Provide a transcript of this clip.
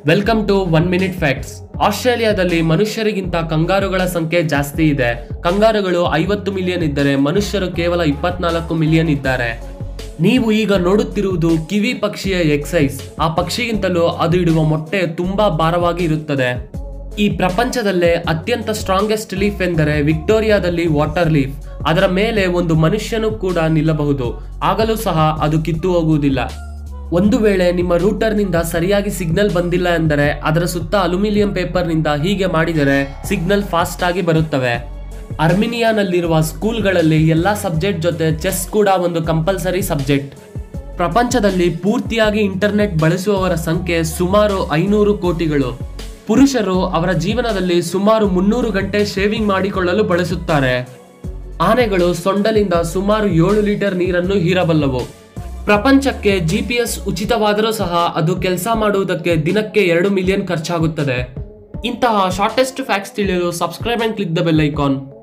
welcome to one minute facts ಆಸ್ಟ್ರೇಲಿಯಾದಲ್ಲಿ ಮನುಷ್ಯರಿಗಿಂತ ಕಂಗಾರುಗಳ ಸಂಖ್ಯೆ ಜಾಸ್ತಿ ಇದೆ ಕಂಗಾರುಗಳು ಐವತ್ತು ಮಿಲಿಯನ್ ಇದ್ದರೆ ಮನುಷ್ಯರು ಕೇವಲ ಇಪ್ಪತ್ನಾಲ್ಕು ಮಿಲಿಯನ್ ಇದ್ದಾರೆ ನೀವು ಈಗ ನೋಡುತ್ತಿರುವುದು ಕಿವಿ ಪಕ್ಷಿಯ ಎಕ್ಸೈಸ್ ಆ ಪಕ್ಷಿಗಿಂತಲೂ ಅದು ಇಡುವ ಮೊಟ್ಟೆ ತುಂಬಾ ಭಾರವಾಗಿ ಇರುತ್ತದೆ ಈ ಪ್ರಪಂಚದಲ್ಲೇ ಅತ್ಯಂತ ಸ್ಟ್ರಾಂಗೆಸ್ಟ್ ಲೀಫ್ ಎಂದರೆ ವಿಕ್ಟೋರಿಯಾದಲ್ಲಿ ವಾಟರ್ ಲೀಫ್ ಅದರ ಮೇಲೆ ಒಂದು ಮನುಷ್ಯನು ಕೂಡ ನಿಲ್ಲಬಹುದು ಆಗಲೂ ಸಹ ಅದು ಕಿತ್ತು ಹೋಗುವುದಿಲ್ಲ ಒಂದು ವೇಳೆ ನಿಮ್ಮ ರೂಟರ್ನಿಂದ ಸರಿಯಾಗಿ ಸಿಗ್ನಲ್ ಬಂದಿಲ್ಲ ಎಂದರೆ ಅದರ ಸುತ್ತ ಅಲ್ಯೂಮಿನಿಯಂ ಪೇಪರ್ನಿಂದ ಹೀಗೆ ಮಾಡಿದರೆ ಸಿಗ್ನಲ್ ಫಾಸ್ಟ್ ಆಗಿ ಬರುತ್ತವೆ ಅರ್ಮಿನಿಯಾನಲ್ಲಿರುವ ಸ್ಕೂಲ್ಗಳಲ್ಲಿ ಎಲ್ಲ ಸಬ್ಜೆಕ್ಟ್ ಜೊತೆ ಚೆಸ್ ಕೂಡ ಒಂದು ಕಂಪಲ್ಸರಿ ಸಬ್ಜೆಕ್ಟ್ ಪ್ರಪಂಚದಲ್ಲಿ ಪೂರ್ತಿಯಾಗಿ ಇಂಟರ್ನೆಟ್ ಬಳಸುವವರ ಸಂಖ್ಯೆ ಸುಮಾರು ಐನೂರು ಕೋಟಿಗಳು ಪುರುಷರು ಅವರ ಜೀವನದಲ್ಲಿ ಸುಮಾರು ಮುನ್ನೂರು ಗಂಟೆ ಶೇವಿಂಗ್ ಮಾಡಿಕೊಳ್ಳಲು ಬಳಸುತ್ತಾರೆ ಆನೆಗಳು ಸೊಂಡಲಿಂದ ಸುಮಾರು ಏಳು ಲೀಟರ್ ನೀರನ್ನು ಹೀರಬಲ್ಲವು ಪ್ರಪಂಚಕ್ಕೆ ಜಿ ಪಿ ಎಸ್ ಉಚಿತವಾದರೂ ಸಹ ಅದು ಕೆಲಸ ಮಾಡುವುದಕ್ಕೆ ದಿನಕ್ಕೆ ಎರಡು ಮಿಲಿಯನ್ ಖರ್ಚಾಗುತ್ತದೆ ಇಂತಹ ಶಾರ್ಟೆಸ್ಟ್ ಫ್ಯಾಕ್ಟ್ಸ್ ತಿಳಿಯಲು subscribe and click the bell icon